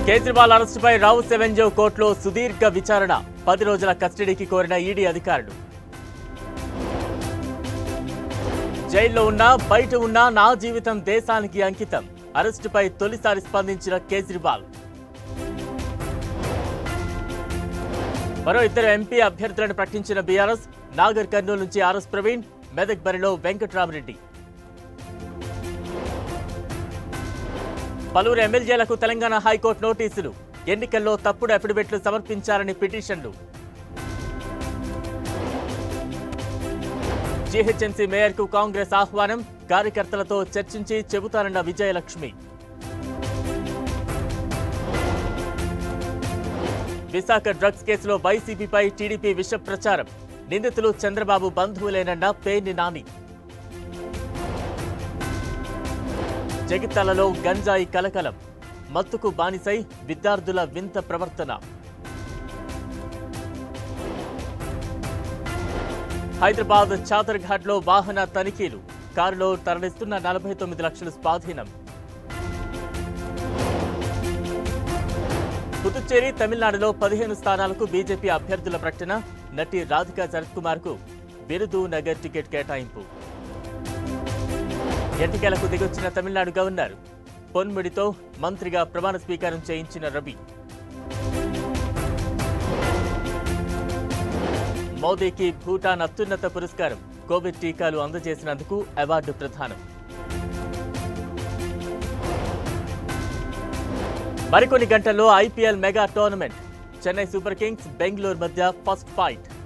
కేజ్రీవాల్ అరెస్టుపై రావు సెవెంజో కోర్టులో సుదీర్ఘ విచారణ పది రోజుల కస్టడీకి కోరిన ఈడీ అధికారులు జైల్లో ఉన్నా బయట ఉన్నా నా జీవితం దేశానికి అంకితం అరెస్టుపై తొలిసారి స్పందించిన కేజ్రీవాల్ మరో ఇద్దరు ఎంపీ అభ్యర్థులను ప్రకటించిన బీఆర్ఎస్ నాగర్ కర్నూలు నుంచి ఆర్ఎస్ ప్రవీణ్ మెదక్ బరిలో వెంకట్రామరెడ్డి పలువురు ఎమ్మెల్యేలకు తెలంగాణ హైకోర్టు నోటీసులు ఎన్నికల్లో తప్పుడు అఫిడవిట్లు సమర్పించారని పిటిషన్లు జీహెచ్ఎంసీ మేయర్కు కాంగ్రెస్ ఆహ్వానం కార్యకర్తలతో చర్చించి చెబుతారన్న విజయలక్ష్మి విశాఖ డ్రగ్స్ కేసులో వైసీపీపై టీడీపీ విష ప్రచారం నిందితులు చంద్రబాబు బంధువులేనన్న పేర్ని నాని జగిత్యాలలో గంజాయి కలకలం మత్తుకు బానిసై విద్యార్థుల వింత ప్రవర్తన హైదరాబాద్ చాదర్ఘాట్లో వాహన తనిఖీలు కారులో తరలిస్తున్న నలభై తొమ్మిది లక్షలు స్వాధీనం పుదుచ్చేరి తమిళనాడులో పదిహేను స్థానాలకు బీజేపీ అభ్యర్థుల ప్రకటన నటి రాధికా శరత్ కుమార్ కు బిరుదు నగర్ టికెట్ కేటాయింపు ఎన్నికలకు దిగొచ్చిన తమిళనాడు గవర్నర్ పొన్ముడితో మంత్రిగా ప్రమాణ స్వీకారం చేయించిన రవి మోదీకి భూటాన్ అత్యున్నత పురస్కారం కోవిడ్ టీకాలు అందజేసినందుకు అవార్డు ప్రదానం మరికొన్ని గంటల్లో IPL mega tournament Chennai super kings Bengaluru మధ్య ఫస్ట్ ఫైట్